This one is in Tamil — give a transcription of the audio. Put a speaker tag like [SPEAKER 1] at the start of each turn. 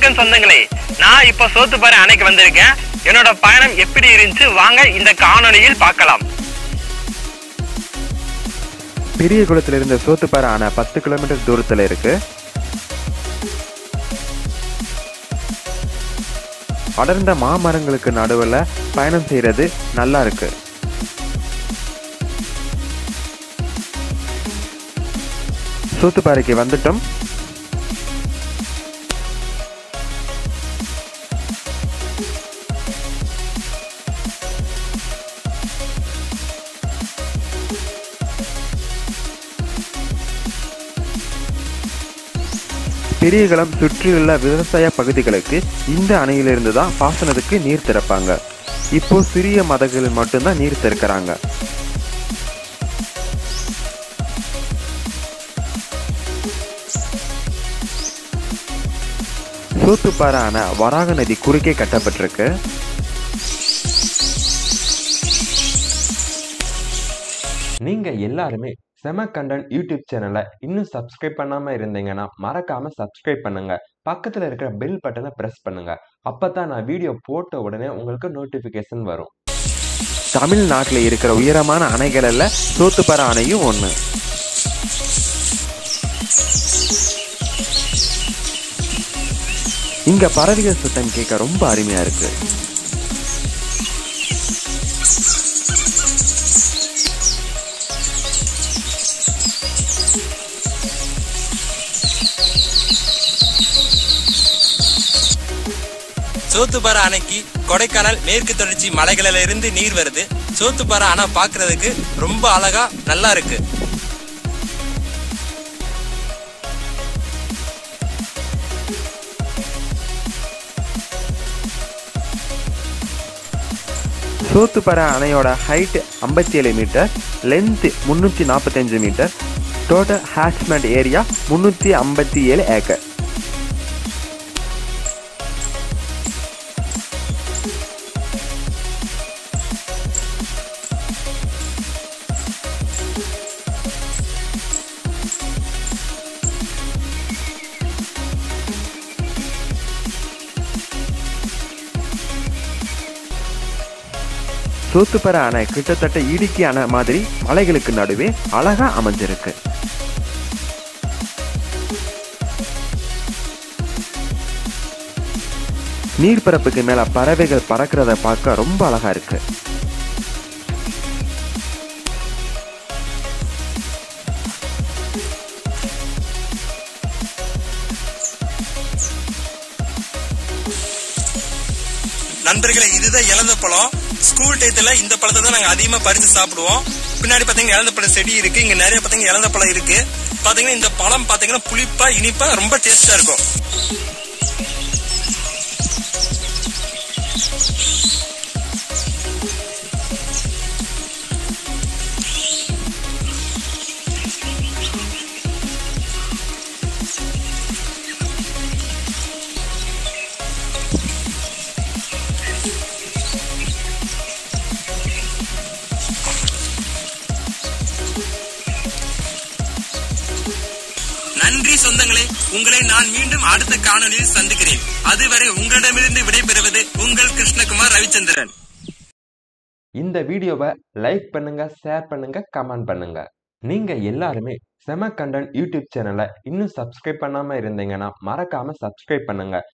[SPEAKER 1] வணக்கம் சொந்தங்களே நான் இப்ப சோத்துப்பாறை அணைக்கு வந்திருக்கேன் என்னோட பயணம் எப்படி இருந்துச்சு வாங்க இந்த காணொளியில் பார்க்கலாம்
[SPEAKER 2] பெரிய குளத்துல இருந்த சோத்துப்பாறை அணை பத்து கிலோமீட்டர் தூரத்துல இருக்கு அடர்ந்த மாமரங்களுக்கு நடுவுல பயணம் செய்யறது நல்லா இருக்கு சோத்துப்பாறைக்கு வந்துட்டோம் பெரியகுளம் சுற்றியுள்ள விவசாய பகுதிகளுக்கு இந்த அணையிலிருந்து தான் பாசனத்துக்கு நீர் திறப்பாங்க இப்போ சிறிய மதகளில் மட்டும்தான் நீர் திறக்கிறாங்க சோத்துப்பாறை அணை வராக நதி குறுக்கே கட்டப்பட்டிருக்கு
[SPEAKER 3] நீங்க எல்லாருமே செம கண்டன் யூடியூப் சேனலை இன்னும் சப்ஸ்கிரைப் பண்ணாம இருந்தீங்கன்னா மறக்காம சப்ஸ்கிரைப் பண்ணுங்க பக்கத்துல இருக்கிற பெல் பட்டனை பிரஸ் பண்ணுங்க அப்பதான் நான் வீடியோ போட்ட உடனே உங்களுக்கு நோட்டிபிகேஷன் வரும்
[SPEAKER 2] தமிழ்நாட்டில் இருக்கிற உயரமான அணைகளில் சோத்துப்பாறை அணையும் ஒன்று இங்க பறவைகள் சத்தம் கேட்க ரொம்ப அருமையா இருக்கு
[SPEAKER 4] சோத்துப்பாறை அணைக்கு கொடைக்கானல் மேற்கு தொடர்ச்சி மலைகளில இருந்து நீர் வருது சோத்துப்பாறை அணை பார்க்கிறதுக்கு ரொம்ப அழகா நல்லா இருக்கு
[SPEAKER 2] சோத்துப்பாறை அணையோட ஹைட் ஐம்பத்தி ஏழு மீட்டர் லென்த் முந்நூற்றி நாற்பத்தஞ்சு மீட்டர் டோட்டல் ஹேட்ச்மெண்ட் ஏரியா முந்நூற்றி ஐம்பத்தி ஏழு ஏக்கர் சோத்துப்பாறை அணை கிட்டத்தட்ட இடுக்கி அணை மாதிரி மலைகளுக்கு நடுவே அழகா அமைஞ்சிருக்கு நீர்ப்பரப்புக்கு மேல பறவைகள் பறக்கிறத பார்க்க ரொம்ப அழகா இருக்கு
[SPEAKER 4] நண்பர்களே இதுதான் இழந்த பழம் ஸ்கூல் டயத்துல இந்த பழத்தை தான் நாங்க அதிகமா பறிச்சு சாப்பிடுவோம் பின்னாடி பாத்தீங்கன்னா இழந்த பழம் செடி இருக்கு இங்க நிறைய பாத்தீங்கன்னா இழந்த பழம் இருக்கு பாத்தீங்கன்னா இந்த பழம் பாத்தீங்கன்னா புளிப்பா இனிப்பா ரொம்ப டேஸ்டா இருக்கும் நன்றி சொந்தங்களே உங்களை நான் மீண்டும் அடுத்த காணொலியில் சந்திக்கிறேன் அதுவரை உங்களிடமிருந்து விடைபெறுவது உங்கள் கிருஷ்ணகுமார் ரவிச்சந்திரன்
[SPEAKER 3] இந்த வீடியோவை லைக் பண்ணுங்க ஷேர் பண்ணுங்க கமெண்ட் பண்ணுங்க நீங்க எல்லாருமே செம கண்டன் யூடியூப் சேனலை இன்னும் சப்ஸ்கிரைப் பண்ணாம இருந்தீங்கன்னா மறக்காம சப்ஸ்கிரைப் பண்ணுங்க